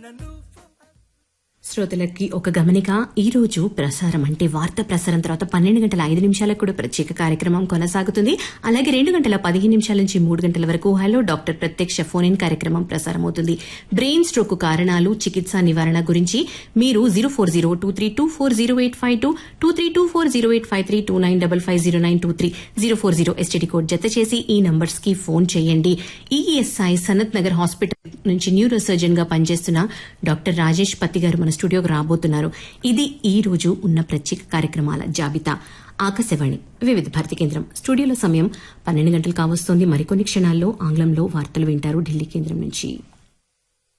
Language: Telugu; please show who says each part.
Speaker 1: శ్రోతలకి ఒక గమనిక ఈ రోజు ప్రసారం అంటే వార్త ప్రసారం తర్వాత పన్నెండు గంటల ఐదు నిమిషాలకు కూడా ప్రత్యేక కార్యక్రమం కొనసాగుతుంది అలాగే రెండు గంటల పదిహేను నిమిషాల నుంచి మూడు గంటల వరకు హలో డాక్టర్ ప్రత్యక్ష ఫోన్ ఇన్ కార్యక్రమం ప్రసారం అవుతుంది బ్రెయిన్ స్ట్రోక్ కారణాలు చికిత్స నివారణ గురించి మీరు zero four zero two three two four zero eight five two two three two four zero eight five three two nine double five zero nine two three zero four zero STD code జత చేసి ఈ నంబర్స్ కి ఫోన్ చేయండి ఈఎస్ఐ సనత్ నగర్ హాస్పిటల్ నుంచి న్యూరో సర్జన్ గా పనిచేస్తున్న డాక్టర్ రాజేష్ పత్తి గారు మన స్టూడియోకి రాబోతున్నారు ఇది ఈ రోజు ఉన్న ప్రత్యేక కార్యక్రమాల జాబితా ఆకాశవాణి వివిధ భారతి కేంద్రం స్టూడియోలో సమయం పన్నెండు గంటలు కావస్తోంది మరికొన్ని క్షణాల్లో ఆంగ్లంలో వార్తలు వింటారు ఢిల్లీ కేంద్రం నుంచి